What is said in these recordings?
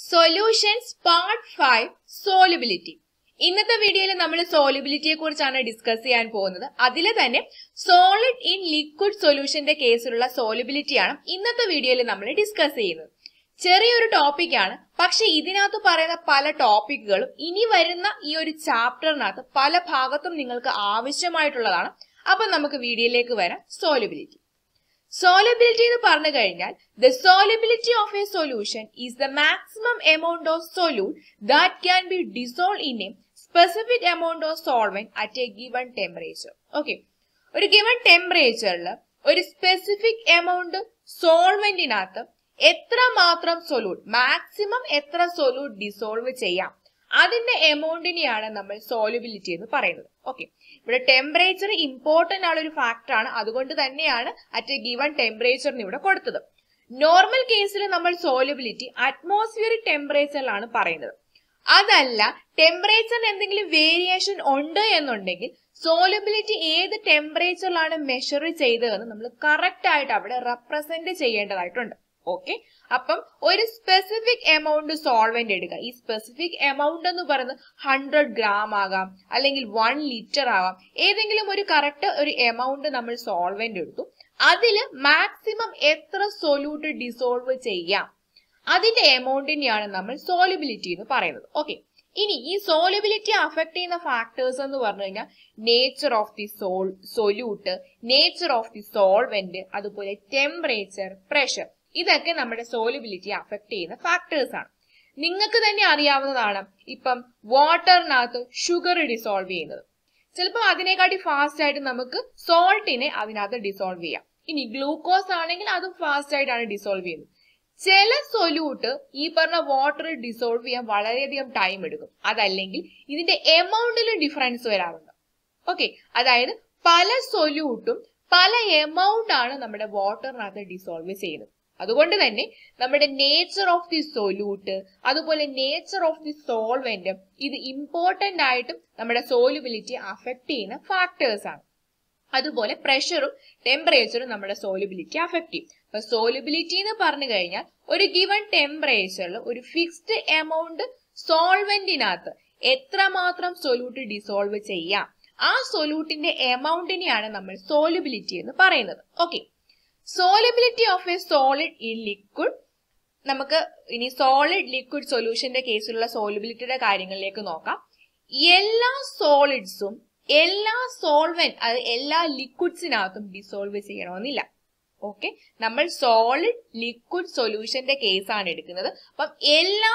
Solutions part five solubility ഇന്നത്തെ വീഡിയോയിൽ നമ്മൾ സോലിബിലിറ്റിയെ കുറിച്ചാണ് ഡിസ്കസ് ചെയ്യാൻ പോകുന്നത് അതിൽ തന്നെ സോളിഡ് ഇൻ ലിക്വിഡ് സൊല്യൂഷന്റെ കേസിലുള്ള സോലിബിലിറ്റിയാണ് ഇന്നത്തെ വീഡിയോയിൽ നമ്മൾ ഡിസ്കസ് ചെയ്യുന്നത് ചെറിയൊരു ടോപ്പിക്കാണ് പക്ഷെ ഇതിനകത്ത് പറയുന്ന പല ടോപ്പിക്കുകളും ഇനി വരുന്ന ഈ ഒരു ചാപ്റ്ററിനകത്ത് പല ഭാഗത്തും നിങ്ങൾക്ക് ആവശ്യമായിട്ടുള്ളതാണ് അപ്പൊ നമുക്ക് വീഡിയോയിലേക്ക് വരാം സോലിബിലിറ്റി സോലബിലിറ്റി എന്ന് പറഞ്ഞു കഴിഞ്ഞാൽ the solubility of a solution is the maximum amount of solute that can be dissolve in a specific amount of solvent at a given temperature okay ഒരു ഗിവൺ ടെമ്പറേച്ചറിൽ ഒരു സ്പെസിഫിക് എമൗണ്ട് സോൾവെന്റിനകത്ത് എത്ര മാത്രം solute maximum എത്ര solute dissolve ചെയ്യാം അതിന്റെ എമൗണ്ടിനെയാണ് നമ്മൾ സോലിബിലിറ്റി എന്ന് പറയുന്നത് ഓക്കെ ഇവിടെ ടെമ്പറേച്ചർ ഇമ്പോർട്ടന്റ് ആണ് ഒരു ഫാക്ടർ ആണ് അതുകൊണ്ട് തന്നെയാണ് അറ്റ് എ ഗിവൺ ടെമ്പറേച്ചറിന് ഇവിടെ കൊടുത്തത് നോർമൽ കേസിൽ നമ്മൾ സോലിബിലിറ്റി അറ്റ്മോസ്ഫിയറിക് ടെമ്പറേച്ചറിലാണ് പറയുന്നത് അതല്ല ടെമ്പറേച്ചറിന് എന്തെങ്കിലും വേരിയേഷൻ ഉണ്ട് എന്നുണ്ടെങ്കിൽ സോലിബിലിറ്റി ഏത് ടെമ്പറേച്ചറിലാണ് മെഷർ ചെയ്തതെന്ന് നമ്മൾ കറക്റ്റ് ആയിട്ട് അവിടെ റെപ്രസെന്റ് ചെയ്യേണ്ടതായിട്ടുണ്ട് ഓക്കെ അപ്പം ഒരു സ്പെസിഫിക് എമൗണ്ട് സോൾവെന്റ് എടുക്കുക ഈ സ്പെസിഫിക് എമൗണ്ട് എന്ന് പറയുന്നത് ഹൺഡ്രഡ് ഗ്രാം ആകാം അല്ലെങ്കിൽ വൺ ലിറ്റർ ആകാം ഏതെങ്കിലും ഒരു കറക്റ്റ് ഒരു എമൗണ്ട് നമ്മൾ സോൾവെന്റ് എടുത്തു അതിൽ മാക്സിമം എത്ര സൊല്യൂട്ട് ഡിസോൾവ് ചെയ്യാം അതിന്റെ എമൗണ്ടിനെയാണ് നമ്മൾ സോലിബിലിറ്റി എന്ന് പറയുന്നത് ഓക്കെ ഇനി ഈ സോലിബിലിറ്റി അഫക്ട് ചെയ്യുന്ന ഫാക്ടേഴ്സ് എന്ന് പറഞ്ഞു കഴിഞ്ഞാൽ nature of the sol solute nature of the solvent അതുപോലെ ടെമ്പറേച്ചർ പ്രഷർ ഇതൊക്കെ നമ്മുടെ സോലിബിലിറ്റി അഫക്ട് ചെയ്യുന്ന ഫാക്ടേഴ്സ് ആണ് നിങ്ങൾക്ക് തന്നെ അറിയാവുന്നതാണ് ഇപ്പം വാട്ടറിനകത്ത് ഷുഗർ ഡിസോൾവ് ചെയ്യുന്നത് ചിലപ്പോൾ അതിനെക്കാട്ടി ഫാസ്റ്റ് ആയിട്ട് നമുക്ക് സോൾട്ടിനെ അതിനകത്ത് ഡിസോൾവ് ചെയ്യാം ഇനി ഗ്ലൂക്കോസ് ആണെങ്കിൽ അതും ഫാസ്റ്റ് ആയിട്ടാണ് ഡിസോൾവ് ചെയ്യുന്നത് ചില സൊല്യൂട്ട് ഈ പറഞ്ഞ വാട്ടർ ഡിസോൾവ് ചെയ്യാൻ വളരെയധികം ടൈം എടുക്കും അതല്ലെങ്കിൽ ഇതിന്റെ എമൗണ്ടിൽ ഡിഫറൻസ് വരാറുണ്ട് ഓക്കെ അതായത് പല സൊല്യൂട്ടും പല എമൗണ്ട് ആണ് നമ്മുടെ വാട്ടറിനകത്ത് ഡിസോൾവ് ചെയ്യുന്നത് അതുകൊണ്ട് തന്നെ നമ്മുടെ നേച്ചർ ഓഫ് ദി സൊല്യൂട്ട് അതുപോലെ നേച്ചർ ഓഫ് ദി സോൾവെന്റ് ഇത് ഇമ്പോർട്ടന്റ് ആയിട്ടും നമ്മുടെ സോലുബിലിറ്റി അഫക്ട് ചെയ്യുന്ന ഫാക്ടേഴ്സ് ആണ് അതുപോലെ പ്രഷറും ടെമ്പറേച്ചറും നമ്മുടെ സോലുബിലിറ്റി അഫക്ട് ചെയ്യും അപ്പൊ സോലുബിലിറ്റി എന്ന് പറഞ്ഞു കഴിഞ്ഞാൽ ഒരു ഗിവൺ ടെമ്പറേച്ചറിൽ ഒരു ഫിക്സ്ഡ് എമൗണ്ട് സോൾവെന്റിനകത്ത് എത്രമാത്രം സൊല്യൂട്ട് ഡിസോൾവ് ചെയ്യാം ആ സൊല്യൂട്ടിന്റെ എമൗണ്ടിനെയാണ് നമ്മൾ സോലുബിലിറ്റി എന്ന് പറയുന്നത് okay solubility of a solid in liquid നമുക്ക് ഇനി സോളിഡ് ലിക്വിഡ് സൊല്യൂഷന്റെ കേസിലുള്ള സോലബിലിറ്റിയുടെ കാര്യങ്ങളിലേക്ക് നോക്കാം എല്ലാ സോളിഡ്സും എല്ലാ സോൾവെന്റ് അത് എല്ലാ ലിക്വിഡ്സിനകത്തും ഡിസോൾവ് ചെയ്യണമെന്നില്ല ഓക്കെ നമ്മൾ സോളിഡ് ലിക്വിഡ് സൊല്യൂഷന്റെ കേസാണ് എടുക്കുന്നത് അപ്പം എല്ലാ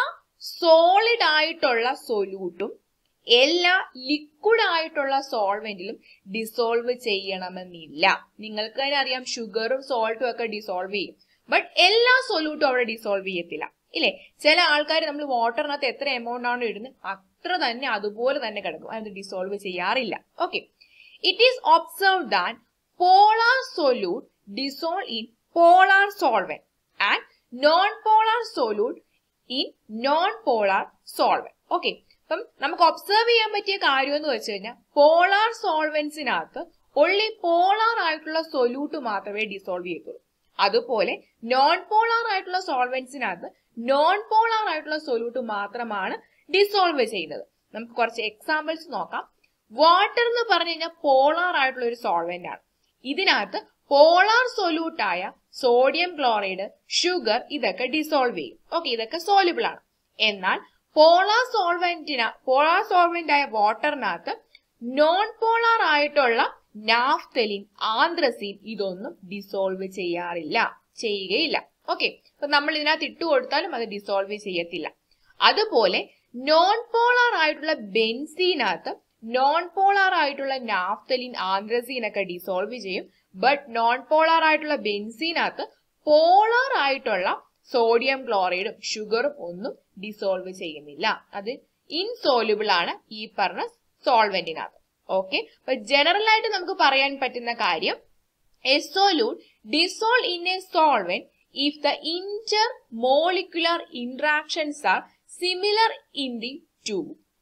സോളിഡ് ആയിട്ടുള്ള സൊല്യൂട്ടും എല്ലാ ലിക്വിഡ് ആയിട്ടുള്ള സോൾവെന്റിലും ഡിസോൾവ് ചെയ്യണമെന്നില്ല നിങ്ങൾക്ക് തന്നെ അറിയാം ഷുഗറും സോൾട്ടും ഒക്കെ ഡിസോൾവ് ചെയ്യും ബട്ട് എല്ലാ സൊല്യൂട്ടും അവിടെ ഡിസോൾവ് ചെയ്യത്തില്ല ഇല്ലേ ചില ആൾക്കാർ നമ്മൾ വാട്ടറിനകത്ത് എത്ര എമൗണ്ട് ആണ് ഇടുന്നത് അത്ര തന്നെ അതുപോലെ തന്നെ കിടക്കും അത് ഡിസോൾവ് ചെയ്യാറില്ല okay it is observe that polar solute dissolve in polar solvent and non polar solute in non polar solvent okay അപ്പം നമുക്ക് ഒബ്സർവ് ചെയ്യാൻ പറ്റിയ കാര്യം എന്ന് വെച്ച് കഴിഞ്ഞാൽ പോളാർ സോൾവെന്റ്സിനകത്ത് ഒള്ളി പോളാർ ആയിട്ടുള്ള സൊല്യൂട്ട് മാത്രമേ ഡിസോൾവ് ചെയ്യത്തുള്ളൂ അതുപോലെ നോൺ പോളാർ ആയിട്ടുള്ള സോൾവെന്റ്സിനകത്ത് നോൺ പോളാർ ആയിട്ടുള്ള സൊല്യൂട്ട് മാത്രമാണ് ഡിസോൾവ് ചെയ്യുന്നത് നമുക്ക് കുറച്ച് എക്സാമ്പിൾസ് നോക്കാം വാട്ടർ എന്ന് പറഞ്ഞു കഴിഞ്ഞാൽ പോളാർ ആയിട്ടുള്ള ഒരു സോൾവെന്റ് ആണ് ഇതിനകത്ത് പോളാർ സൊല്യൂട്ട് ആയ സോഡിയം ക്ലോറൈഡ് ഷുഗർ ഇതൊക്കെ ഡിസോൾവ് ചെയ്യും ഓക്കെ ഇതൊക്കെ സോലിബിൾ ആണ് എന്നാൽ പോളാർ സോൾവെന്റിന പോളാർ സോൾവെന്റ് ആയ വാട്ടറിനകത്ത് നോൺ പോളാർ ആയിട്ടുള്ള നാഫ്തലിൻ ആന്ത്രസിൻ ഇതൊന്നും ഡിസോൾവ് ചെയ്യാറില്ല ചെയ്യുകയില്ല ഓക്കെ അപ്പൊ നമ്മൾ ഇതിനകത്ത് ഇട്ട് കൊടുത്താലും അത് ഡിസോൾവ് ചെയ്യത്തില്ല അതുപോലെ നോൺ പോളാർ ആയിട്ടുള്ള ബെൻസീനകത്ത് നോൺ പോളാർ ആയിട്ടുള്ള നാഫ്തലിൻ ആന്ത്രസീൻ ഒക്കെ ഡിസോൾവ് ചെയ്യും ബട്ട് നോൺ പോളാർ ആയിട്ടുള്ള ബെൻസീനകത്ത് പോളാർ ആയിട്ടുള്ള സോഡിയം ക്ലോറൈഡും ഷുഗറും ഒന്നും ഡിസോൾവ് ചെയ്യുന്നില്ല അത് ഇൻസോലുബിൾ ആണ് ഈ പറഞ്ഞ സോൾവെന്റിനകത്ത് ഓക്കെ അപ്പൊ ജനറൽ ആയിട്ട് നമുക്ക് പറയാൻ പറ്റുന്ന കാര്യം a solute dissolve in a solvent if the intermolecular interactions are similar in the two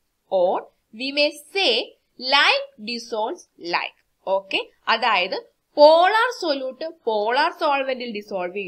or we may say like dissolve like okay അതായത് പോളാർ സൊല്യൂട്ട് പോളാർ സോൾവെന്റിൽ ഡിസോൾവ് ചെയ്യുന്നു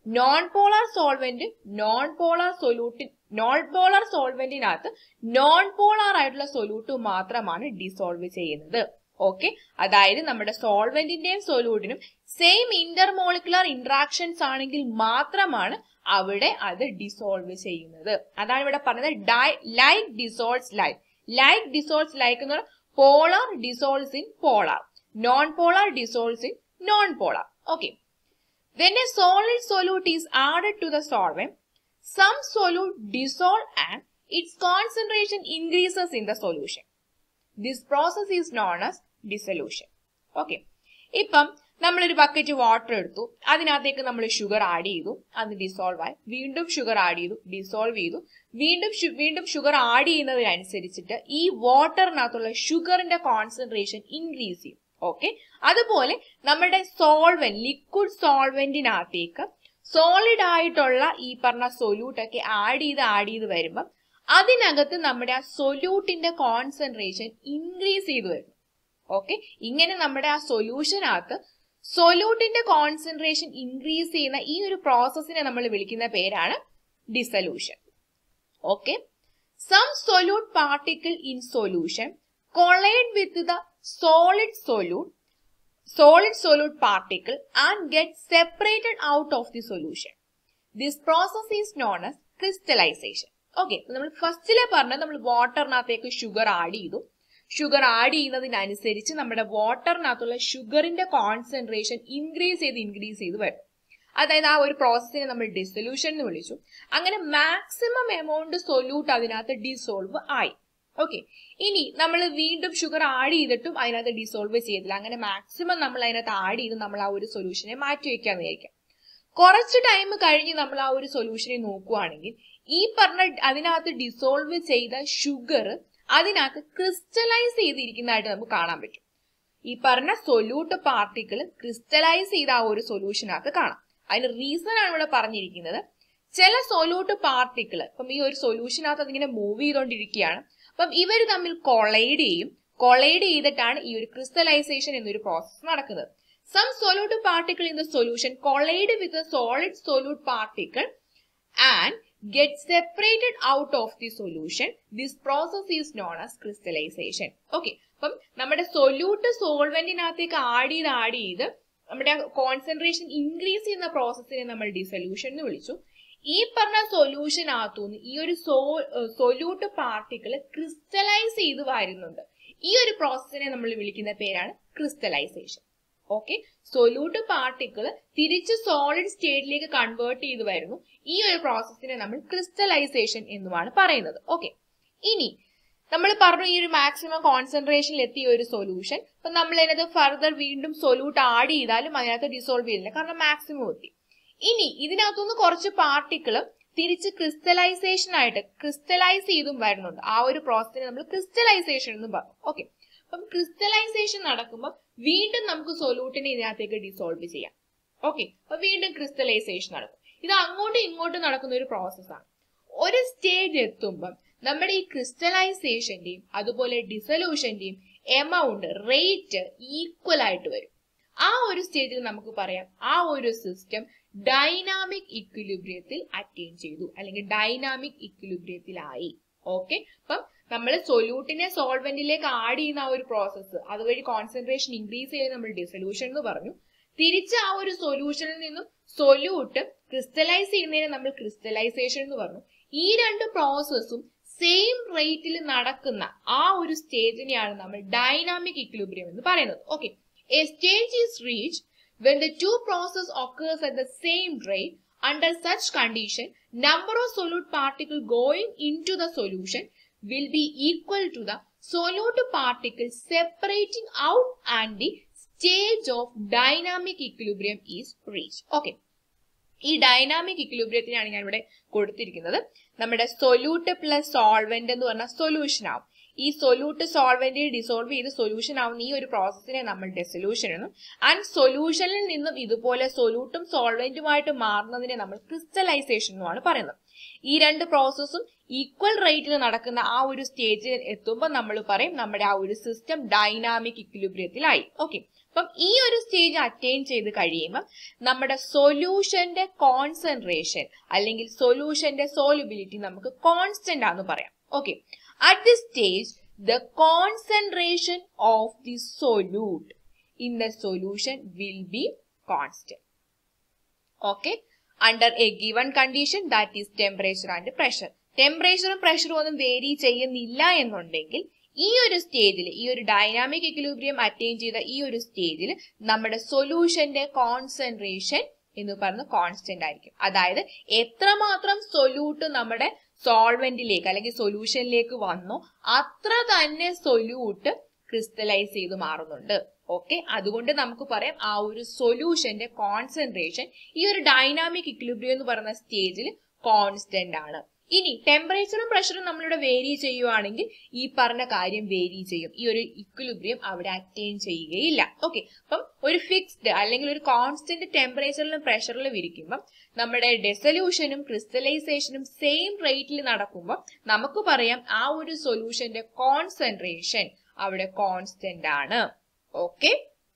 non polar solvent non polar സൊല്യൂട്ടിൻ non polar സോൾവെന്റിനകത്ത് non polar ആയിട്ടുള്ള solute മാത്രമാണ് dissolve ചെയ്യുന്നത് okay അതായത് നമ്മുടെ സോൾവെന്റിന്റെയും സൊല്യൂട്ടിനും സെയിം ഇന്റർമോളിക്കുലർ ഇന്ററാക്ഷൻസ് ആണെങ്കിൽ മാത്രമാണ് അവിടെ അത് ഡിസോൾവ് ചെയ്യുന്നത് അതാണ് ഇവിടെ പറഞ്ഞത് ഡൈ like dissolves like like dissolves like എന്ന് പറഞ്ഞാൽ polar dissolves in polar non polar dissolves in non polar okay When a solid solute is added to the solvent, some solute dissolve and its concentration increases in the solution. This process is known as dissolution. Okay. ഇപ്പം നമ്മളൊരു bucket water എടുത്തു അതിനകത്തേക്ക് നമ്മൾ sugar add ചെയ്തു അത് dissolve ആയി വീണ്ടും sugar add ചെയ്തു ഡിസോൾവ് ചെയ്തു വീണ്ടും വീണ്ടും ഷുഗർ ആഡ് ചെയ്യുന്നതിനനുസരിച്ചിട്ട് ഈ വാട്ടറിനകത്തുള്ള ഷുഗറിന്റെ കോൺസെൻട്രേഷൻ ഇൻക്രീസ് ചെയ്യും ഓക്കെ അതുപോലെ നമ്മുടെ സോൾവെന്റ് ലിക്വിഡ് സോൾവെന്റിനകത്തേക്ക് സോളിഡ് ആയിട്ടുള്ള ഈ പറഞ്ഞ സൊല്യൂട്ട് ഒക്കെ ആഡ് ചെയ്ത് ആഡ് ചെയ്ത് വരുമ്പം അതിനകത്ത് നമ്മുടെ ആ സൊല്യൂട്ടിന്റെ കോൺസെൻട്രേഷൻ ഇൻക്രീസ് ചെയ്ത് വരും ഓക്കെ ഇങ്ങനെ നമ്മുടെ ആ സൊല്യൂഷനകത്ത് സൊല്യൂട്ടിന്റെ കോൺസെൻട്രേഷൻ ഇൻക്രീസ് ചെയ്യുന്ന ഈ ഒരു പ്രോസസ്സിനെ നമ്മൾ വിളിക്കുന്ന പേരാണ് dissolution okay some solute particle in solution collide with the solid solute solid solute particle and get separated out of the solution this process is known as crystallization okay നമ്മൾ ഫസ്റ്റിലെ പറഞ്ഞത് നമ്മൾ വാട്ടറിനകത്തേക്ക് ഷുഗർ ആഡ് ചെയ്തു sugar add ചെയ്യുന്നതിനനുസരിച്ച് നമ്മുടെ വാട്ടറിനകത്തുള്ള ഷുഗറിന്റെ കോൺസെൻട്രേഷൻ ഇൻക്രീസ് ചെയ്ത് ഇൻക്രീസ് ചെയ്ത് വരും അതായത് ആ ഒരു പ്രോസസ്സിനെ നമ്മൾ ഡിസൊല്യൂഷൻ എന്ന് വിളിച്ചു അങ്ങനെ മാക്സിമം എമൗണ്ട് സൊല്യൂട്ട് അതിനകത്ത് ഡിസോൾവ് ആയി ഓക്കെ ഇനി നമ്മൾ വീണ്ടും ഷുഗർ ആഡ് ചെയ്തിട്ടും അതിനകത്ത് ഡിസോൾവ് ചെയ്തില്ല അങ്ങനെ മാക്സിമം നമ്മൾ അതിനകത്ത് ആഡ് ചെയ്ത് നമ്മൾ ആ ഒരു സൊല്യൂഷനെ മാറ്റി വെക്കാന്ന് വിചാരിക്കാം കുറച്ച് ടൈം കഴിഞ്ഞ് നമ്മൾ ആ ഒരു സൊല്യൂഷനെ നോക്കുവാണെങ്കിൽ ഈ പറഞ്ഞ അതിനകത്ത് ഡിസോൾവ് ചെയ്ത ഷുഗർ അതിനകത്ത് ക്രിസ്റ്റലൈസ് ചെയ്തിരിക്കുന്നതായിട്ട് നമുക്ക് കാണാൻ പറ്റും ഈ പറഞ്ഞ സൊല്യൂട്ട് പാർട്ടിക്കിൾ ക്രിസ്റ്റലൈസ് ചെയ്ത ആ ഒരു സൊല്യൂഷനകത്ത് കാണാം അതിന് റീസൺ ആണ് ഇവിടെ പറഞ്ഞിരിക്കുന്നത് ചില സൊല്യൂട്ട് പാർട്ടിക്കിൾ ഇപ്പം ഈ ഒരു സൊല്യൂഷനകത്ത് അതിങ്ങനെ മൂവ് ചെയ്തുകൊണ്ടിരിക്കുകയാണ് അപ്പം ഇവർ തമ്മിൽ കൊളൈഡ് ചെയ്യും കൊളൈഡ് ചെയ്തിട്ടാണ് ഈ ഒരു ക്രിസ്റ്റലൈസേഷൻ എന്നൊരു പ്രോസസ് നടക്കുന്നത് some solute particle in the solution collide with solid solute particle and get separated out of the solution this process is known as crystallization okay അപ്പം നമ്മുടെ സൊല്യൂട്ട് സോൾവെന്റിനകത്തേക്ക് ആഡ് ചെയ്ത് ആഡ് ചെയ്ത് നമ്മുടെ കോൺസെൻട്രേഷൻ ഇൻക്രീസ് ചെയ്യുന്ന പ്രോസസ്സിനെ നമ്മൾ dissolution എന്ന് വിളിച്ചു ഈ പറഞ്ഞ സൊല്യൂഷനകത്തുനിന്ന് ഈ ഒരു സൊല്യൂട്ട് പാർട്ടിക്കിൾ ക്രിസ്റ്റലൈസ് ചെയ്ത് വരുന്നുണ്ട് ഈ ഒരു പ്രോസസ്സിനെ നമ്മൾ വിളിക്കുന്ന പേരാണ് ക്രിസ്റ്റലൈസേഷൻ ഓക്കെ സൊല്യൂട്ട് പാർട്ടിക്കിൾ തിരിച്ച് സോളിഡ് സ്റ്റേറ്റിലേക്ക് കൺവേർട്ട് ചെയ്ത് വരുന്നു ഈ ഒരു പ്രോസസ്സിനെ നമ്മൾ ക്രിസ്റ്റലൈസേഷൻ എന്നുമാണ് പറയുന്നത് ഓക്കെ ഇനി നമ്മൾ പറഞ്ഞു ഈ ഒരു മാക്സിമം കോൺസെൻട്രേഷനിൽ എത്തിയ ഒരു സൊല്യൂഷൻ അപ്പൊ നമ്മൾ അതിനകത്ത് ഫർദർ വീണ്ടും സൊല്യൂട്ട് ആഡ് ചെയ്താലും അതിനകത്ത് ഡിസോൾവ് ചെയ്യില്ല കാരണം മാക്സിമം എത്തി ഇനി ഇതിനകത്തുനിന്ന് കുറച്ച് പാർട്ടിക്കിൾ തിരിച്ച് ക്രിസ്റ്റലൈസേഷൻ ആയിട്ട് ക്രിസ്റ്റലൈസ് ചെയ്തും വരുന്നുണ്ട് ആ ഒരു പ്രോസസ്സിനെ നമ്മൾ ക്രിസ്റ്റലൈസേഷൻ എന്ന് പറഞ്ഞു ഓക്കെ അപ്പം ക്രിസ്റ്റലൈസേഷൻ നടക്കുമ്പോൾ വീണ്ടും നമുക്ക് സൊല്യൂട്ടിനെ ഇതിനകത്തേക്ക് ഡിസോൾവ് ചെയ്യാം ഓക്കെ അപ്പൊ വീണ്ടും ക്രിസ്റ്റലൈസേഷൻ നടക്കും ഇത് അങ്ങോട്ടും ഇങ്ങോട്ടും നടക്കുന്ന ഒരു പ്രോസസ്സാണ് ഒരു സ്റ്റേജ് എത്തുമ്പം നമ്മുടെ ഈ ക്രിസ്റ്റലൈസേഷന്റെയും അതുപോലെ ഡിസൊല്യൂഷന്റെയും എമൗണ്ട് റേറ്റ് ഈക്വൽ ആയിട്ട് വരും ആ ഒരു സ്റ്റേജിൽ നമുക്ക് പറയാം ആ ഒരു സിസ്റ്റം ഡൈനാമിക് ഇക്വിലിബ്രിയത്തിൽ അറ്റൈൻ ചെയ്തു അല്ലെങ്കിൽ ഡൈനാമിക് ഇക്വിലിബ്രിയത്തിലായി ഓക്കെ അപ്പം നമ്മൾ സൊല്യൂട്ടിനെ സോൾവെന്റിലേക്ക് ആഡ് ചെയ്യുന്ന ആ ഒരു പ്രോസസ്സ് അതുവഴി കോൺസെൻട്രേഷൻ ഇൻക്രീസ് ചെയ്ത് നമ്മൾ ഡിസൊല്യൂഷൻ എന്ന് പറഞ്ഞു തിരിച്ച് ആ ഒരു സൊല്യൂഷനിൽ നിന്നും സൊല്യൂട്ട് ക്രിസ്റ്റലൈസ് ചെയ്യുന്നതിനെ നമ്മൾ ക്രിസ്റ്റലൈസേഷൻ എന്ന് പറഞ്ഞു ഈ രണ്ട് പ്രോസസ്സും സെയിം റേറ്റിൽ നടക്കുന്ന ആ ഒരു സ്റ്റേജിനെയാണ് നമ്മൾ ഡൈനാമിക് ഇക്വിലിബ്രിയം എന്ന് പറയുന്നത് okay a stage is reach when the two process occurs at the same rate under such condition number of solute particle going into the solution will be equal to the solute particle separating out and the stage of dynamic equilibrium is reached okay ഈ dynamic ഇക്വിലിബ്രിയത്തിനാണ് ഞാൻ ഇവിടെ കൊടുത്തിരിക്കുന്നത് നമ്മുടെ solute plus solvent എന്ന് പറഞ്ഞ solution ആവും ഈ സൊല്യൂട്ട് സോൾവെന്റ് ഡിസോൾവ് ചെയ്ത് സൊല്യൂഷൻ ആവുന്ന ഈ ഒരു പ്രോസസ്സിനെ നമ്മൾ ഡെസൊല്യൂഷൻ എന്നും ആൻഡ് സൊല്യൂഷനിൽ നിന്നും ഇതുപോലെ സൊല്യൂട്ടും സോൾവെന്റുമായിട്ട് മാറുന്നതിനെ നമ്മൾ ക്രിസ്റ്റലൈസേഷൻ എന്നുമാണ് പറയുന്നത് ഈ രണ്ട് പ്രോസസ്സും ഈക്വൽ റേറ്റിൽ നടക്കുന്ന ആ ഒരു സ്റ്റേജിൽ എത്തുമ്പോൾ നമ്മൾ പറയും നമ്മുടെ ആ ഒരു സിസ്റ്റം ഡൈനാമിക് ഇക്വിലിബ്രിയത്തിലായി ഓക്കെ അപ്പം ഈ ഒരു സ്റ്റേജ് അറ്റൈൻ ചെയ്ത് കഴിയുമ്പോൾ നമ്മുടെ സൊല്യൂഷന്റെ കോൺസെൻട്രേഷൻ അല്ലെങ്കിൽ സൊല്യൂഷന്റെ സോലുബിലിറ്റി നമുക്ക് കോൺസ്റ്റന്റ് ആണെന്ന് പറയാം okay at this stage the concentration of the solute in the solution will be constant okay under a given condition that is temperature and pressure ടെമ്പറേച്ചറും പ്രഷറും ഒന്നും വേരി ചെയ്യുന്നില്ല എന്നുണ്ടെങ്കിൽ ഈ ഒരു സ്റ്റേജിൽ ഈ ഒരു ഡൈനാമിക് എക്വിലിബ്രിയം അറ്റൈൻ ചെയ്ത ഈ ഒരു സ്റ്റേജിൽ നമ്മുടെ സൊല്യൂഷന്റെ കോൺസെൻട്രേഷൻ എന്ന് പറയുന്നത് കോൺസ്റ്റന്റ് ആയിരിക്കും അതായത് എത്രമാത്രം സൊല്യൂട്ട് നമ്മുടെ സോൾവെന്റിലേക്ക് അല്ലെങ്കിൽ സൊല്യൂഷനിലേക്ക് വന്നോ അത്ര തന്നെ സൊല്യൂട്ട് ക്രിസ്റ്റലൈസ് ചെയ്ത് മാറുന്നുണ്ട് ഓക്കെ അതുകൊണ്ട് നമുക്ക് പറയാം ആ ഒരു സൊല്യൂഷന്റെ കോൺസെൻട്രേഷൻ ഈ ഒരു ഡൈനാമിക് ഇക്വിലിബ്രിയം എന്ന് പറയുന്ന സ്റ്റേജിൽ കോൺസ്റ്റന്റ് ആണ് ഇനി ടെമ്പറേച്ചറും പ്രഷറും നമ്മളിവിടെ വേരി ചെയ്യുവാണെങ്കിൽ ഈ പറഞ്ഞ കാര്യം വേരി ചെയ്യും ഈ ഒരു ഇക്വിലിബ്രിയം അവിടെ അറ്റൈൻ ചെയ്യുകയില്ല ഓക്കെ അപ്പം ഒരു ഫിക്സ്ഡ് അല്ലെങ്കിൽ ഒരു കോൺസ്റ്റന്റ് ടെമ്പറേച്ചറിലും പ്രഷറിലും ഇരിക്കുമ്പം നമ്മുടെ ഡെസൊല്യൂഷനും ക്രിസ്റ്റലൈസേഷനും സെയിം റേറ്റിൽ നടക്കുമ്പോൾ നമുക്ക് പറയാം ആ ഒരു സൊല്യൂഷന്റെ കോൺസെൻട്രേഷൻ അവിടെ കോൺസ്റ്റന്റ് ആണ് ഓക്കെ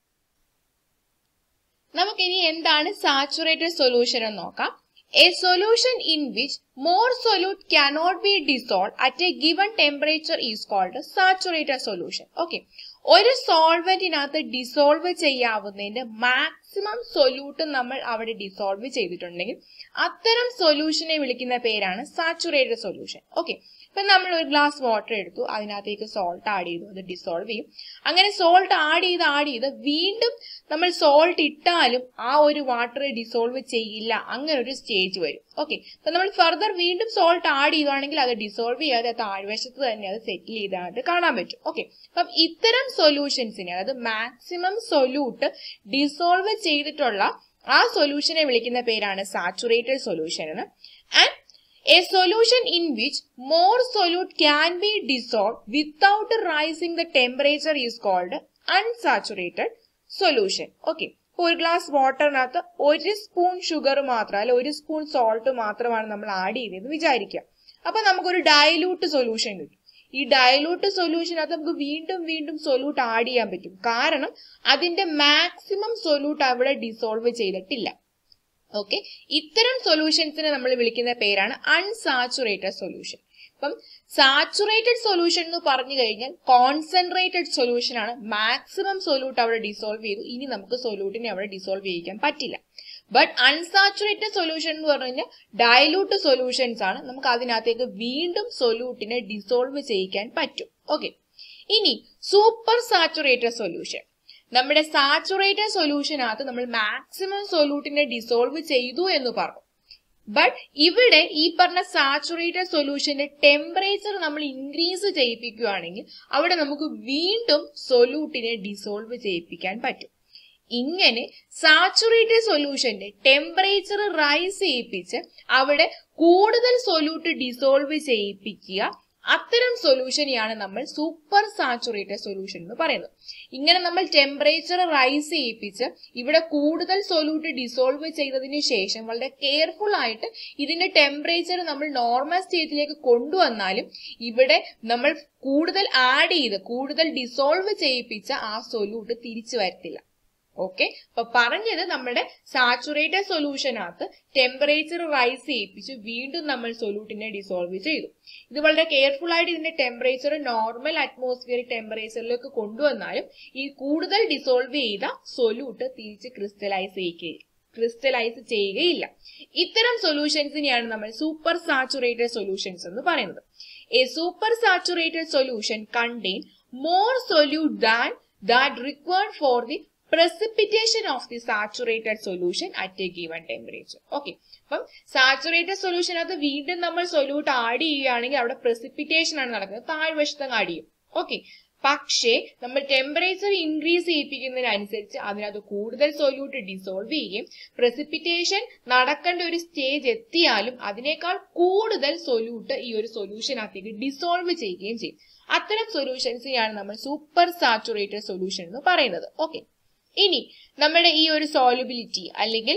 നമുക്കിനി എന്താണ് സാച്ചുറേറ്റഡ് സൊല്യൂഷൻ എന്ന് നോക്കാം a solution in which more solute cannot be dissolved at a given temperature is called saturated solution okay ഒരു സോൾവെന്റിനകത്ത് ഡിസോൾവ് ചെയ്യാവുന്നതിന്റെ മാക്സിമം സൊല്യൂട്ട് നമ്മൾ അവിടെ ഡിസോൾവ് ചെയ്തിട്ടുണ്ടെങ്കിൽ അത്തരം സൊല്യൂഷനെ വിളിക്കുന്ന പേരാണ് സാച്ചുറേറ്റഡ് സൊല്യൂഷൻ ഓക്കെ ഇപ്പൊ നമ്മൾ ഒരു ഗ്ലാസ് വാട്ടർ എടുത്തു അതിനകത്തേക്ക് സോൾട്ട് ആഡ് ചെയ്തു അത് ഡിസോൾവ് ചെയ്യും അങ്ങനെ സോൾട്ട് ആഡ് ചെയ്ത് ആഡ് ചെയ്ത് വീണ്ടും നമ്മൾ സോൾട്ട് ഇട്ടാലും ആ ഒരു വാട്ടർ ഡിസോൾവ് ചെയ്യില്ല അങ്ങനെ ഒരു സ്റ്റേജ് വരും ഓക്കെ അപ്പൊ നമ്മൾ ഫർദർ വീണ്ടും സോൾട്ട് ആഡ് ചെയ്യുവാണെങ്കിൽ അത് ഡിസോൾവ് ചെയ്യാതെ താഴ്വശത്ത് തന്നെ അത് സെറ്റിൽ ചെയ്തായിട്ട് കാണാൻ പറ്റും ഓക്കെ അപ്പം ഇത്തരം സൊല്യൂഷൻസിനെ അതായത് മാക്സിമം സൊല്യൂട്ട് ഡിസോൾവ് ചെയ്തിട്ടുള്ള ആ സൊല്യൂഷനെ വിളിക്കുന്ന പേരാണ് സാച്ചുറേറ്റഡ് സൊല്യൂഷൻ എന്ന് and A solution in which more solute can be dissolved without rising the temperature is called unsaturated solution. Okay. ഒരു ഗ്ലാസ് വാട്ടറിനകത്ത് ഒരു സ്പൂൺ ഷുഗർ മാത്രം അല്ലെ ഒരു സ്പൂൺ സോൾട്ട് മാത്രമാണ് നമ്മൾ ആഡ് ചെയ്തതെന്ന് വിചാരിക്കുക അപ്പൊ നമുക്കൊരു ഡയലൂട്ട് സൊല്യൂഷൻ കിട്ടും ഈ ഡയലൂട്ട് സൊല്യൂഷനകത്ത് നമുക്ക് വീണ്ടും വീണ്ടും സൊല്യൂട്ട് ആഡ് ചെയ്യാൻ പറ്റും കാരണം അതിന്റെ മാക്സിമം സൊല്യൂട്ട് അവിടെ ഡിസോൾവ് ചെയ്തിട്ടില്ല ഓക്കെ ഇത്തരം സൊല്യൂഷൻസിനെ നമ്മൾ വിളിക്കുന്ന പേരാണ് അൺസാച്ചുറേറ്റഡ് സൊല്യൂഷൻ അപ്പം സാച്ചുറേറ്റഡ് സൊല്യൂഷൻ എന്ന് പറഞ്ഞു കഴിഞ്ഞാൽ കോൺസെൻട്രേറ്റഡ് സൊല്യൂഷൻ ആണ് മാക്സിമം സൊല്യൂട്ട് അവിടെ ഡിസോൾവ് ചെയ്തു ഇനി നമുക്ക് സൊല്യൂട്ടിനെ അവിടെ ഡിസോൾവ് ചെയ്യിക്കാൻ പറ്റില്ല ബട്ട് അൺസാച്ചുറേറ്റഡ് സൊല്യൂഷൻ എന്ന് പറഞ്ഞു കഴിഞ്ഞാൽ ഡയലൂട്ട് സൊല്യൂഷൻസ് ആണ് നമുക്ക് അതിനകത്തേക്ക് വീണ്ടും സൊല്യൂട്ടിനെ ഡിസോൾവ് ചെയ്യിക്കാൻ പറ്റും ഓക്കെ ഇനി സൂപ്പർ സാച്ചുറേറ്റഡ് സൊല്യൂഷൻ നമ്മുടെ സാച്ചുറേറ്റഡ് സൊല്യൂഷനകത്ത് നമ്മൾ മാക്സിമം സൊല്യൂട്ടിനെ ഡിസോൾവ് ചെയ്തു എന്ന് പറഞ്ഞു ബട്ട് ഇവിടെ ഈ പറഞ്ഞ സാച്ചുറേറ്റഡ് സൊല്യൂഷന്റെ ടെമ്പറേച്ചർ നമ്മൾ ഇൻക്രീസ് ചെയ്യിപ്പിക്കുകയാണെങ്കിൽ അവിടെ നമുക്ക് വീണ്ടും സൊല്യൂട്ടിനെ ഡിസോൾവ് ചെയ്യിപ്പിക്കാൻ പറ്റും ഇങ്ങനെ സാച്ചുറേറ്റഡ് സൊല്യൂഷന്റെ ടെമ്പറേച്ചർ റൈസ് ചെയ്യിപ്പിച്ച് അവിടെ കൂടുതൽ സൊല്യൂട്ട് ഡിസോൾവ് ചെയ്യിപ്പിക്കുക അത്തരം സൊല്യൂഷനെയാണ് നമ്മൾ സൂപ്പർ സാച്ചുറേറ്റഡ് സൊല്യൂഷൻ എന്ന് പറയുന്നത് ഇങ്ങനെ നമ്മൾ ടെമ്പറേച്ചർ റൈസ് ചെയ്യിപ്പിച്ച് ഇവിടെ കൂടുതൽ സൊല്യൂട്ട് ഡിസോൾവ് ചെയ്തതിന് ശേഷം വളരെ കെയർഫുൾ ആയിട്ട് ഇതിന്റെ ടെമ്പറേച്ചർ നമ്മൾ നോർമൽ സ്റ്റേജിലേക്ക് കൊണ്ടുവന്നാലും ഇവിടെ നമ്മൾ കൂടുതൽ ആഡ് ചെയ്ത് കൂടുതൽ ഡിസോൾവ് ചെയ്യിപ്പിച്ച ആ സൊല്യൂട്ട് തിരിച്ചു വരത്തില്ല ഓക്കെ അപ്പൊ പറഞ്ഞത് നമ്മുടെ സാച്ചുറേറ്റഡ് സൊല്യൂഷനകത്ത് ടെമ്പറേച്ചർ റൈസ് ചെയ്യിപ്പിച്ച് വീണ്ടും നമ്മൾ സൊല്യൂട്ടിനെ ഡിസോൾവ് ചെയ്തു ഇത് വളരെ കെയർഫുൾ ആയിട്ട് ഇതിന്റെ ടെമ്പറേച്ചർ നോർമൽ അറ്റ്മോസ്ഫിയറിക് ടെമ്പറേച്ചറിലേക്ക് കൊണ്ടുവന്നാലും ഈ കൂടുതൽ ഡിസോൾവ് ചെയ്ത സൊല്യൂട്ട് തിരിച്ച് ക്രിസ്റ്റലൈസ് ചെയ്യുകയില്ല ക്രിസ്റ്റലൈസ് ചെയ്യുകയില്ല ഇത്തരം സൊല്യൂഷൻസിനെയാണ് നമ്മൾ സൂപ്പർ സാച്ചുറേറ്റഡ് സൊല്യൂഷൻസ് എന്ന് പറയുന്നത് a super saturated solution contain more solute than that required for the precipitation of the saturated solution at a given temperature. Okay. അപ്പം സാച്ചുറേറ്റഡ് സൊല്യൂഷനകത്ത് വീണ്ടും നമ്മൾ സൊല്യൂട്ട് ആഡ് ചെയ്യുകയാണെങ്കിൽ അവിടെ പ്രസിപ്പിറ്റേഷൻ ആണ് നടക്കുന്നത് താഴ്വശത്ത് ആഡ് ചെയ്യും ഓക്കെ പക്ഷേ നമ്മൾ ടെമ്പറേച്ചർ ഇൻക്രീസ് ചെയ്യിപ്പിക്കുന്നതിനനുസരിച്ച് അതിനകത്ത് കൂടുതൽ സൊല്യൂട്ട് ഡിസോൾവ് ചെയ്യുകയും പ്രസിപ്പിറ്റേഷൻ നടക്കേണ്ട ഒരു സ്റ്റേജ് എത്തിയാലും അതിനേക്കാൾ കൂടുതൽ സൊല്യൂട്ട് ഈ ഒരു സൊല്യൂഷനകത്തേക്ക് ഡിസോൾവ് ചെയ്യുകയും ചെയ്യും അത്തരം സൊല്യൂഷൻസിനെയാണ് നമ്മൾ സൂപ്പർ സാച്ചുറേറ്റഡ് സൊല്യൂഷൻ എന്ന് പറയുന്നത് ഓക്കെ ഇനി നമ്മുടെ ഈ ഒരു സോളിബിലിറ്റി അല്ലെങ്കിൽ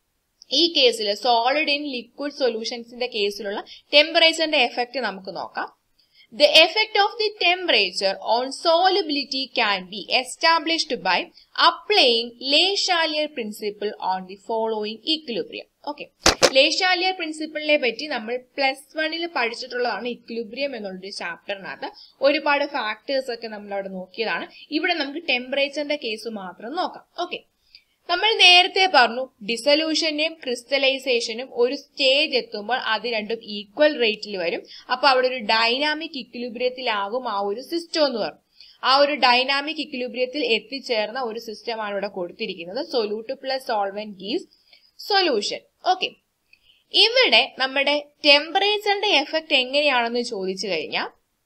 ഈ കേസിൽ സോളിഡ് ഇൻ ലിക്വിഡ് സൊല്യൂഷൻസിന്റെ കേസിലുള്ള ടെമ്പറേച്ചറിന്റെ എഫക്റ്റ് നമുക്ക് നോക്കാം The effect of the temperature on solubility can be established by applying Le-Chalier principle on the following equilibrium. Okay. ലേശാലിയർ പ്രിൻസിപ്പിളിനെ പറ്റി നമ്മൾ പ്ലസ് വണ്ണിൽ പഠിച്ചിട്ടുള്ളതാണ് ഇക്വിലിബ്രിയം എന്നുള്ളൊരു ചാപ്റ്ററിനകത്ത് ഒരുപാട് ഫാക്ടേഴ്സ് ഒക്കെ നമ്മൾ അവിടെ നോക്കിയതാണ് ഇവിടെ നമുക്ക് ടെമ്പറേച്ചറിന്റെ കേസ് മാത്രം നോക്കാം ഓക്കെ നമ്മൾ നേരത്തെ പറഞ്ഞു ഡിസൊല്യൂഷന്റെയും ക്രിസ്റ്റലൈസേഷനും ഒരു സ്റ്റേജ് എത്തുമ്പോൾ അത് രണ്ടും ഈക്വൽ റേറ്റിൽ വരും അപ്പൊ അവിടെ ഒരു ഡൈനാമിക് ഇക്വിലിബ്രിയത്തിലാകും ആ ഒരു സിസ്റ്റം എന്ന് പറഞ്ഞു ആ ഒരു ഡൈനാമിക് ഇക്വിലിബ്രിയത്തിൽ എത്തിച്ചേർന്ന ഒരു സിസ്റ്റമാണ് ഇവിടെ കൊടുത്തിരിക്കുന്നത് solute plus solvent gives solution okay ഇവിടെ നമ്മുടെ ടെമ്പറേച്ചറിന്റെ എഫക്ട് എങ്ങനെയാണെന്ന് ചോദിച്ചു കഴിഞ്ഞാൽ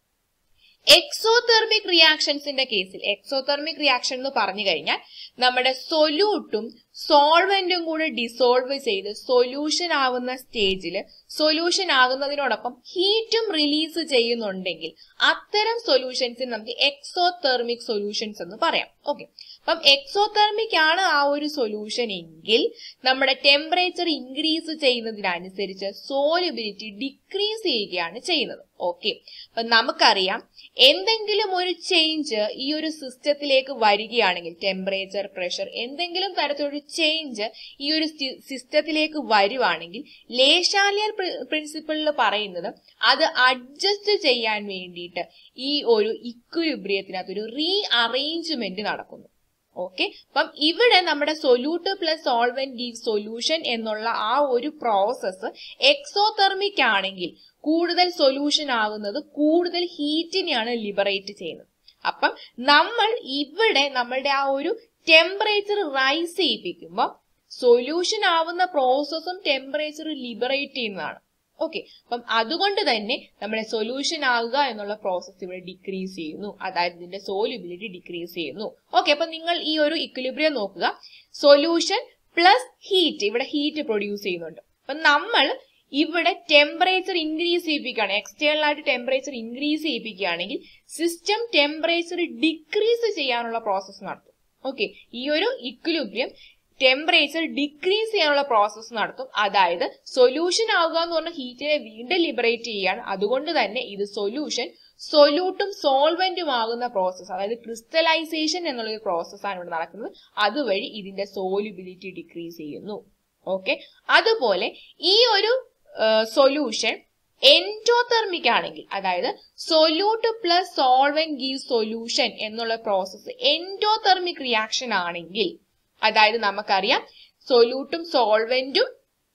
എക്സോതെർമിക് റിയാക്ഷൻസിന്റെ കേസിൽ എക്സോതെർമിക് റിയാക്ഷൻ എന്ന് പറഞ്ഞു കഴിഞ്ഞാൽ നമ്മുടെ സൊല്യൂട്ടും സോൾവെന്റും കൂടെ ഡിസോൾവ് ചെയ്ത് സൊല്യൂഷൻ ആവുന്ന സ്റ്റേജിൽ സൊല്യൂഷൻ ആകുന്നതിനോടൊപ്പം ഹീറ്റും റിലീസ് ചെയ്യുന്നുണ്ടെങ്കിൽ അത്തരം സൊല്യൂഷൻസിന് നമുക്ക് എക്സോതെർമിക് സൊല്യൂഷൻസ് എന്ന് പറയാം ഓക്കെ അപ്പം എക്സോതെർമിക് ആണ് ആ ഒരു സൊല്യൂഷൻ എങ്കിൽ നമ്മുടെ ടെമ്പറേച്ചർ ഇൻക്രീസ് ചെയ്യുന്നതിനനുസരിച്ച് സോലിബിലിറ്റി ഡിക്രീസ് ചെയ്യുകയാണ് ചെയ്യുന്നത് ഓക്കെ അപ്പൊ നമുക്കറിയാം എന്തെങ്കിലും ഒരു ചേഞ്ച് ഈ ഒരു സിസ്റ്റത്തിലേക്ക് വരികയാണെങ്കിൽ ടെമ്പറേച്ചർ പ്രഷർ എന്തെങ്കിലും തരത്തിലൊരു ചേഞ്ച് ഈ ഒരു സിസ്റ്റത്തിലേക്ക് വരുവാണെങ്കിൽ ലേശാലിയർ പ്രിൻസിപ്പിളിൽ പറയുന്നത് അത് അഡ്ജസ്റ്റ് ചെയ്യാൻ വേണ്ടിയിട്ട് ഈ ഒരു ഇക്വിലിബ്രിയത്തിനകത്ത് ഒരു റീ അറേഞ്ച്മെന്റ് നടക്കുന്നു ഓക്കെ അപ്പം ഇവിടെ നമ്മുടെ solute plus solvent give solution എന്നുള്ള ആ ഒരു പ്രോസസ്സ് എക്സോതെർമിക് ആണെങ്കിൽ കൂടുതൽ സൊല്യൂഷൻ ആകുന്നത് കൂടുതൽ ഹീറ്റിനെയാണ് ലിബറേറ്റ് ചെയ്യുന്നത് അപ്പം നമ്മൾ ഇവിടെ നമ്മളുടെ ആ ഒരു ടെമ്പറേച്ചർ റൈസ് ചെയ്യിപ്പിക്കുമ്പോൾ സൊല്യൂഷൻ ആവുന്ന പ്രോസസ്സും ടെമ്പറേച്ചർ ലിബറേറ്റ് ചെയ്യുന്നതാണ് ഓക്കെ അപ്പം അതുകൊണ്ട് തന്നെ നമ്മുടെ സൊല്യൂഷൻ ആകുക എന്നുള്ള പ്രോസസ്സ് ഇവിടെ ഡിക്രീസ് ചെയ്യുന്നു അതായത് ഇതിന്റെ സോലിബിലിറ്റി ഡിക്രീസ് ചെയ്യുന്നു ഓക്കെ അപ്പൊ നിങ്ങൾ ഈ ഒരു ഇക്വിലിബ്രിയം നോക്കുക സൊല്യൂഷൻ പ്ലസ് ഹീറ്റ് ഇവിടെ ഹീറ്റ് പ്രൊഡ്യൂസ് ചെയ്യുന്നുണ്ട് അപ്പൊ നമ്മൾ ഇവിടെ ടെമ്പറേച്ചർ ഇൻക്രീസ് ചെയ്യിപ്പിക്കുകയാണ് എക്സ്റ്റേണൽ ആയിട്ട് ടെമ്പറേച്ചർ ഇൻക്രീസ് ചെയ്യിപ്പിക്കുകയാണെങ്കിൽ സിസ്റ്റം ടെമ്പറേച്ചർ ഡിക്രീസ് ചെയ്യാനുള്ള പ്രോസസ്സ് നടത്തും ഓക്കെ ഈ ഒരു ഇക്വിലിബ്രിയം ടെമ്പറേച്ചർ ഡിക്രീസ് ചെയ്യാനുള്ള പ്രോസസ്സ് നടത്തും അതായത് സൊല്യൂഷൻ ആവുക എന്ന് പറഞ്ഞ ഹീറ്റിനെ വീണ്ടും ലിബറേറ്റ് ചെയ്യാണ് അതുകൊണ്ട് തന്നെ ഇത് സൊല്യൂഷൻ സൊല്യൂട്ടും സോൾവെന്റും ആകുന്ന പ്രോസസ്സ് അതായത് ക്രിസ്റ്റലൈസേഷൻ എന്നുള്ള ഒരു പ്രോസസ്സാണ് ഇവിടെ നടക്കുന്നത് അതുവഴി ഇതിന്റെ സോലിബിലിറ്റി ഡിക്രീസ് ചെയ്യുന്നു ഓക്കെ അതുപോലെ ഈ ഒരു സൊല്യൂഷൻ എൻഡോതെർമിക് ആണെങ്കിൽ അതായത് solute plus solvent give solution എന്നുള്ള പ്രോസസ്സ് എൻഡോതെർമിക് റിയാക്ഷൻ ആണെങ്കിൽ അതായത് നമുക്കറിയാം സൊല്യൂട്ടും സോൾവെന്റും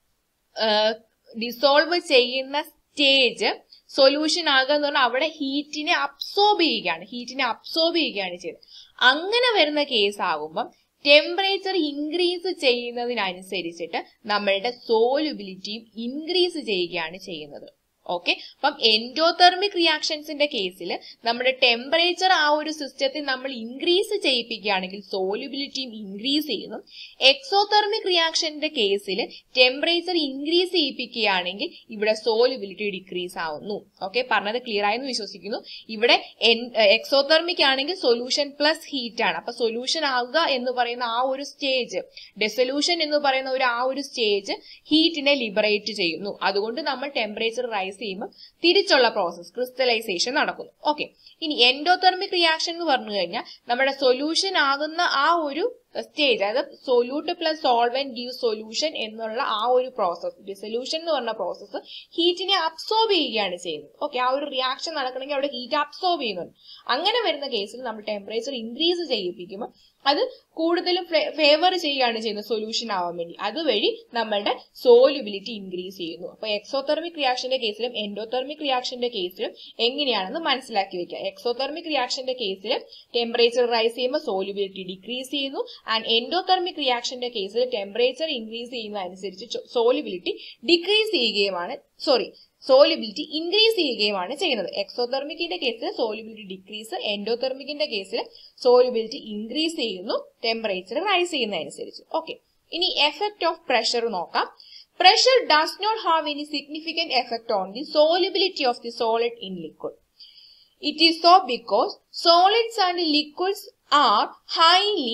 ഡിസോൾവ് ചെയ്യുന്ന സ്റ്റേജ് സൊല്യൂഷൻ ആകുക എന്ന് പറഞ്ഞാൽ അവിടെ ഹീറ്റിനെ അബ്സോർബ് ചെയ്യുകയാണ് ഹീറ്റിനെ അബ്സോർബ് ചെയ്യുകയാണ് ചെയ്യുന്നത് അങ്ങനെ വരുന്ന കേസ് ആകുമ്പം ടെമ്പറേച്ചർ ഇൻക്രീസ് ചെയ്യുന്നതിനനുസരിച്ചിട്ട് നമ്മളുടെ സോലുബിലിറ്റിയും ഇൻക്രീസ് ചെയ്യുകയാണ് ചെയ്യുന്നത് ഓക്കെ അപ്പം എൻഡോതെർമിക് റിയാക്ഷൻസിന്റെ കേസിൽ നമ്മുടെ ടെമ്പറേച്ചർ ആ ഒരു സിസ്റ്റത്തിൽ നമ്മൾ ഇൻക്രീസ് ചെയ്യിപ്പിക്കുകയാണെങ്കിൽ സോലുബിലിറ്റിയും ഇൻക്രീസ് ചെയ്യുന്നു എക്സോതെർമിക് റിയാക്ഷന്റെ കേസിൽ ടെമ്പറേച്ചർ ഇൻക്രീസ് ചെയ്യിപ്പിക്കുകയാണെങ്കിൽ ഇവിടെ സോലുബിലിറ്റി ഡിക്രീസ് ആവുന്നു ഓക്കെ പറഞ്ഞത് ക്ലിയർ ആയെന്ന് വിശ്വസിക്കുന്നു ഇവിടെ എക്സോതെർമിക് ആണെങ്കിൽ സൊല്യൂഷൻ പ്ലസ് ഹീറ്റ് ആണ് അപ്പൊ സൊല്യൂഷൻ ആവുക എന്ന് പറയുന്ന ആ ഒരു സ്റ്റേജ് ഡെസൊല്യൂഷൻ എന്ന് പറയുന്ന ഒരു ആ ഒരു സ്റ്റേജ് ഹീറ്റിനെ ലിബറേറ്റ് ചെയ്യുന്നു അതുകൊണ്ട് നമ്മൾ ടെമ്പറേച്ചർ റൈസ് ചെയ്യുമ്പോൾ തിരിച്ചുള്ള പ്രോസസ് ക്രിസ്റ്റലൈസേഷൻ നടക്കുന്നു ഓക്കെ ഇനി എൻഡോതെർമിക് റിയാക്ഷൻ എന്ന് പറഞ്ഞു കഴിഞ്ഞാൽ നമ്മുടെ സൊല്യൂഷൻ ആകുന്ന ആ ഒരു സ്റ്റേജ് അതായത് solute plus solvent give solution എന്നുള്ള ആ ഒരു പ്രോസസ് ഡിസൊല്യൂഷൻ എന്ന് പറഞ്ഞ പ്രോസസ്സ് ഹീറ്റിനെ അബ്സോർബ് ചെയ്യുകയാണ് ചെയ്യുന്നത് ഓക്കെ ആ ഒരു റിയാക്ഷൻ നടക്കണമെങ്കിൽ അവിടെ ഹീറ്റ് അബ്സോർബ് ചെയ്യുന്നുണ്ട് അങ്ങനെ വരുന്ന കേസിൽ നമ്മൾ ടെമ്പറേച്ചർ ഇൻക്രീസ് ചെയ്യിപ്പിക്കുമ്പോൾ അത് കൂടുതലും ഫേവർ ചെയ്യുകയാണ് ചെയ്യുന്നത് സൊല്യൂഷൻ ആവാൻ വേണ്ടി അതുവഴി നമ്മളുടെ സോലുബിലിറ്റി ഇൻക്രീസ് ചെയ്യുന്നു അപ്പൊ എക്സോതെർമിക് റിയാക്ഷന്റെ കേസിലും എൻഡോതെർമിക് റിയാക്ഷന്റെ കേസിലും എങ്ങനെയാണെന്ന് മനസ്സിലാക്കി വെക്കുക എക്സോതെർമിക് റിയാക്ഷന്റെ കേസിൽ ടെമ്പറേച്ചർ റൈസ് ചെയ്യുമ്പോൾ സോലുബിലിറ്റി ഡിക്രീസ് ചെയ്യുന്നു ആൻഡ് എൻഡോതെർമിക് റിയാക്ഷന്റെ കേസിൽ ടെമ്പറേച്ചർ ഇൻക്രീസ് ചെയ്യുന്നതനുസരിച്ച് സോലുബിലിറ്റി ഡിക്രീസ് ചെയ്യുകയുമാണ് സോറി സോലിബിലിറ്റി ഇൻക്രീസ് ചെയ്യുകയുമാണ് ചെയ്യുന്നത് എക്സോതെർമിക്കിന്റെ കേസിൽ സോലിബിലിറ്റി ഡിക്രീസ് എൻഡോതെർമിക്കിന്റെ കേസിൽ സോലിബിലിറ്റി ഇൻക്രീസ് ചെയ്യുന്നു ടെമ്പറേച്ചർ റൈസ് ചെയ്യുന്നതനുസരിച്ച് ഓക്കെ ഇനി എഫക്ട് ഓഫ് പ്രഷർ നോക്കാം pressure does not have any significant effect on the solubility of the solid in liquid it is so because solids and liquids are highly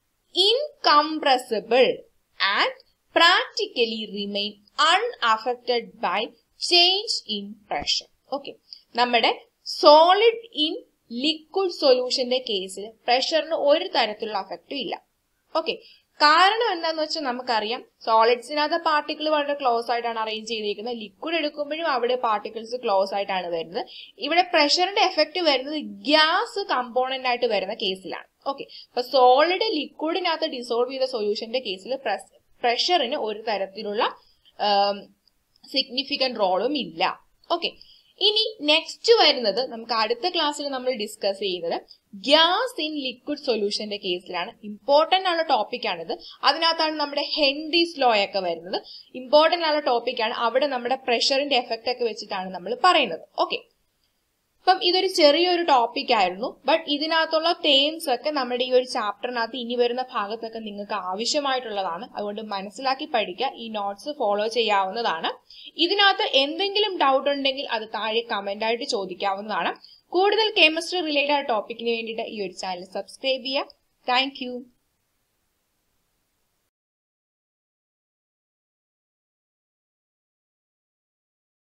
incompressible and practically remain unaffected by change in pressure okay നമ്മുടെ solid in liquid സൊല്യൂഷന്റെ കേസിൽ പ്രഷറിന് ഒരു തരത്തിലുള്ള അഫക്റ്റും ഇല്ല okay കാരണം എന്താന്ന് വെച്ചാൽ നമുക്കറിയാം സോളിഡ്സിനകത്ത് പാർട്ടിക്കിൾ വളരെ ക്ലോസ് ആയിട്ടാണ് അറേഞ്ച് ചെയ്തിരിക്കുന്നത് ലിക്വിഡ് എടുക്കുമ്പോഴും അവിടെ പാർട്ടിക്കിൾസ് ക്ലോസ് ആയിട്ടാണ് വരുന്നത് ഇവിടെ പ്രഷറിന്റെ എഫക്റ്റ് വരുന്നത് ഗ്യാസ് കമ്പോണന്റ് ആയിട്ട് വരുന്ന കേസിലാണ് ഓക്കെ അപ്പൊ സോളിഡ് ലിക്വിഡിനകത്ത് ഡിസോൾവ് ചെയ്ത സൊല്യൂഷന്റെ കേസിൽ പ്രഷറിന് ഒരു തരത്തിലുള്ള സിഗ്നിഫിക്കന്റ് റോളും ഇല്ല ഓക്കെ ഇനി നെക്സ്റ്റ് വരുന്നത് നമുക്ക് അടുത്ത ക്ലാസ്സിൽ നമ്മൾ ഡിസ്കസ് ചെയ്യുന്നത് ഗ്യാസ് ഇൻ ലിക്വിഡ് സൊല്യൂഷന്റെ കേസിലാണ് ഇമ്പോർട്ടന്റ് ആയ ടോപ്പിക് ആണിത് അതിനകത്താണ് നമ്മുടെ ഹെൻറീസ് ലോ ഒക്കെ വരുന്നത് ഇമ്പോർട്ടന്റ് ആയ ടോപ്പിക് ആണ് അവിടെ നമ്മുടെ പ്രഷറിന്റെ എഫക്റ്റ് ഒക്കെ വെച്ചിട്ടാണ് നമ്മൾ പറയുന്നത് ഓക്കെ അപ്പം ഇതൊരു ചെറിയൊരു ടോപ്പിക് ആയിരുന്നു ബട്ട് ഇതിനകത്തുള്ള തേംസ് ഒക്കെ നമ്മുടെ ഈ ഒരു ചാപ്റ്ററിനകത്ത് ഇനി വരുന്ന ഭാഗത്തൊക്കെ നിങ്ങൾക്ക് ആവശ്യമായിട്ടുള്ളതാണ് അതുകൊണ്ട് മനസ്സിലാക്കി പഠിക്കുക ഈ നോട്ട്സ് ഫോളോ ചെയ്യാവുന്നതാണ് ഇതിനകത്ത് എന്തെങ്കിലും ഡൗട്ട് ഉണ്ടെങ്കിൽ അത് താഴെ കമന്റ് ആയിട്ട് ചോദിക്കാവുന്നതാണ് കൂടുതൽ കെമിസ്ട്രി റിലേറ്റഡ് ടോപ്പിക്കിന് വേണ്ടിയിട്ട് ഈ ഒരു ചാനൽ സബ്സ്ക്രൈബ് ചെയ്യുക താങ്ക്